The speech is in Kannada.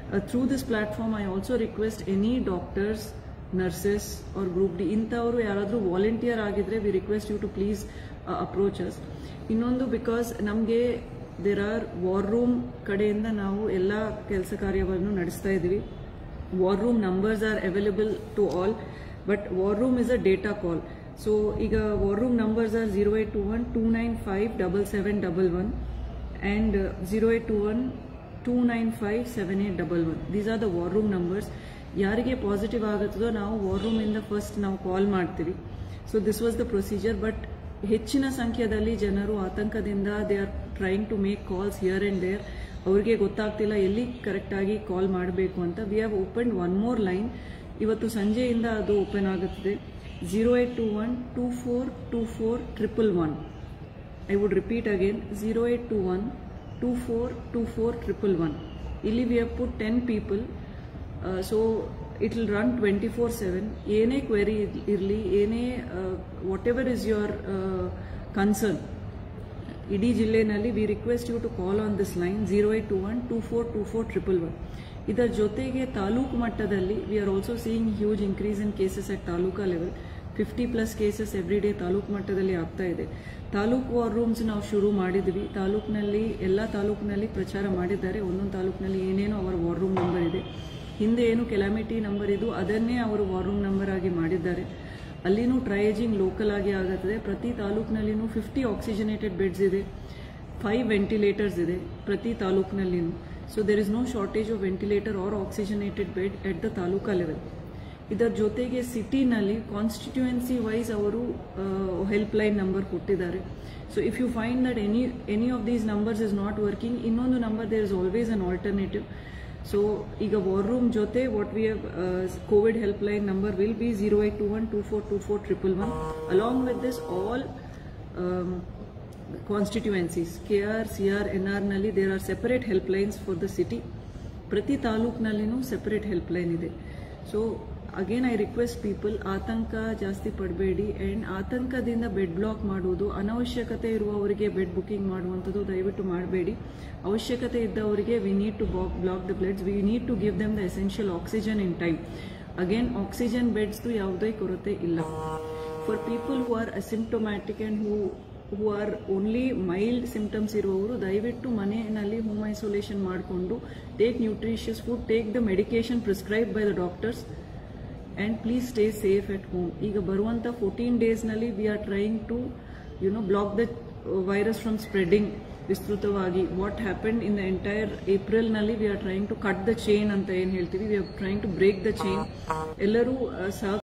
through this platform I also request any doctors nurses or group D ಇಂಥವರು ಯಾರಾದರೂ ವಾಲಂಟಿಯರ್ ಆಗಿದ್ರೆ we request you to please approaches ಇನ್ನೊಂದು ಬಿಕಾಸ್ ನಮಗೆ ದೇರ್ ಆರ್ ವಾರ್ ರೂಮ್ ಕಡೆಯಿಂದ ನಾವು ಎಲ್ಲ ಕೆಲಸ ಕಾರ್ಯವನ್ನು ನಡೆಸ್ತಾ ಇದ್ದೀವಿ war room numbers are available to all but war room is a data call so ಈಗ war room numbers are zero eight two one two nine five double seven double one and zero eight two one two nine five seven eight double one these are the war room numbers ಯಾರಿಗೆ ಪಾಸಿಟಿವ್ ಆಗುತ್ತದೋ ನಾವು ವಾರ್ ರೂಮಿಂದ ಫಸ್ಟ್ ನಾವು ಕಾಲ್ ಮಾಡ್ತೀವಿ so this was the procedure but ಹೆಚ್ಚಿನ ಸಂಖ್ಯೆಯಲ್ಲಿ ಜನರು ಆತಂಕದಿಂದ they are trying to make calls here and there ಅವ್ರಿಗೆ ಗೊತ್ತಾಗ್ತಿಲ್ಲ ಎಲ್ಲಿ ಕರೆಕ್ಟಾಗಿ ಕಾಲ್ ಮಾಡಬೇಕು ಅಂತ we have open one more line ಇವತ್ತು ಸಂಜೆಯಿಂದ ಅದು ಓಪನ್ ಆಗುತ್ತದೆ zero eight two one two four two four triple one I would repeat again zero eight two one two four two four triple one ಇಲ್ಲಿ we have put ten people so it will run twenty four seven ಏನೇ ಕ್ವೆರಿ ಇರಲಿ ಏನೇ whatever is your concern ಇಡೀ ಜಿಲ್ಲೆನಲ್ಲಿ we request you to call on this line zero eight two one two four two four triple one ಇದರ ಜೊತೆಗೆ ತಾಲೂಕು ಮಟ್ಟದಲ್ಲಿ we are also seeing huge increase in cases at taluka level fifty plus cases every day taluk ಮಟ್ಟದಲ್ಲಿ ಆಗ್ತಾ ಇದೆ ತಾಲೂಕು ವಾರ್ ರೂಮ್ಸ್ ನಾವು ಶುರು ಮಾಡಿದ್ವಿ ತಾಲೂಕಿನಲ್ಲಿ ಎಲ್ಲ ತಾಲೂಕಿನಲ್ಲಿ ಪ್ರಚಾರ ಮಾಡಿದ್ದಾರೆ ಒಂದೊಂದು ತಾಲೂಕಿನಲ್ಲಿ ಏನೇನೋ ಅವರ ವಾರ್ ರೂಮ್ ನಂಬರ್ ಇದೆ ಹಿಂದೆ ಏನು ಕೆಲಾಮಿಟಿ ನಂಬರ್ ಇದು ಅದನ್ನೇ ಅವರು ವಾರ್ ರೂಮ್ ನಂಬರ್ ಆಗಿ ಮಾಡಿದ್ದಾರೆ ಅಲ್ಲಿನೂ ಟ್ರಯೇಜಿಂಗ್ ಲೋಕಲ್ ಆಗಿ ಆಗುತ್ತದೆ ಪ್ರತಿ ತಾಲೂಕಿನಲ್ಲಿನೂ ಫಿಫ್ಟಿ ಆಕ್ಸಿಜನೇಟೆಡ್ ಬೆಡ್ಸ್ ಇದೆ ಫೈವ್ ವೆಂಟಿಲೇಟರ್ಸ್ ಇದೆ ಪ್ರತಿ ತಾಲೂಕಿನಲ್ಲಿನೂ so there is no shortage of ventilator or oxygenated bed at the taluka level ಇದರ ಜೊತೆಗೆ ಸಿಟಿನಲ್ಲಿ ಕಾನ್ಸ್ಟಿಟ್ಯೂಯೆನ್ಸಿ ವೈಸ್ ಅವರು ಹೆಲ್ಪ್ ಲೈನ್ ನಂಬರ್ ಕೊಟ್ಟಿದ್ದಾರೆ so if you find that any any of these numbers is not working ಇನ್ನೊಂದು number there is always an alternative so ಈಗ ವಾರ್ ರೂಮ್ ಜೊತೆ what we have Covid helpline number will be zero eight two one two four two four triple one along with this all constituencies K R C R N ಆರ್ನಲ್ಲಿ there are separate helplines for the city ಪ್ರತಿ ತಾಲೂಕಿನಲ್ಲಿನೂ ಸೆಪರೇಟ್ ಹೆಲ್ಪ್ ಲೈನ್ ಇದೆ so again I request people ಆತಂಕ ಜಾಸ್ತಿ ಪಡಬೇಡಿ ಆ್ಯಂಡ್ ಆತಂಕದಿಂದ ಬೆಡ್ ಬ್ಲಾಕ್ ಮಾಡುವುದು ಅನವಶ್ಯಕತೆ ಇರುವವರಿಗೆ ಬೆಡ್ ಬುಕಿಂಗ್ ಮಾಡುವಂಥದ್ದು ದಯವಿಟ್ಟು ಮಾಡಬೇಡಿ ಅವಶ್ಯಕತೆ ಇದ್ದವರಿಗೆ we need to block the bloods we need to give them the essential oxygen in time again oxygen ಬೆಡ್ಸ್ದು ಯಾವುದೇ ಕೊರತೆ ಇಲ್ಲ for people who are asymptomatic and who who are only mild symptoms ಇರುವವರು ದಯವಿಟ್ಟು ಮನೆಯಲ್ಲಿ ಹೋಮ್ ಐಸೋಲೇಷನ್ ಮಾಡಿಕೊಂಡು take nutritious food take the medication prescribe by the doctors and please stay safe at home ಈಗ ಬರುವಂಥ ಫೋರ್ಟೀನ್ ಡೇಸ್ನಲ್ಲಿ we are trying to you no block the virus from spreading ವಿಸ್ತೃತವಾಗಿ what happen in the entire ಏಪ್ರಿಲ್ನಲ್ಲಿ we are trying to cut the chain ಅಂತ ಏನು ಹೇಳ್ತೀವಿ we are trying to break the chain ಎಲ್ಲರೂ ಸಹ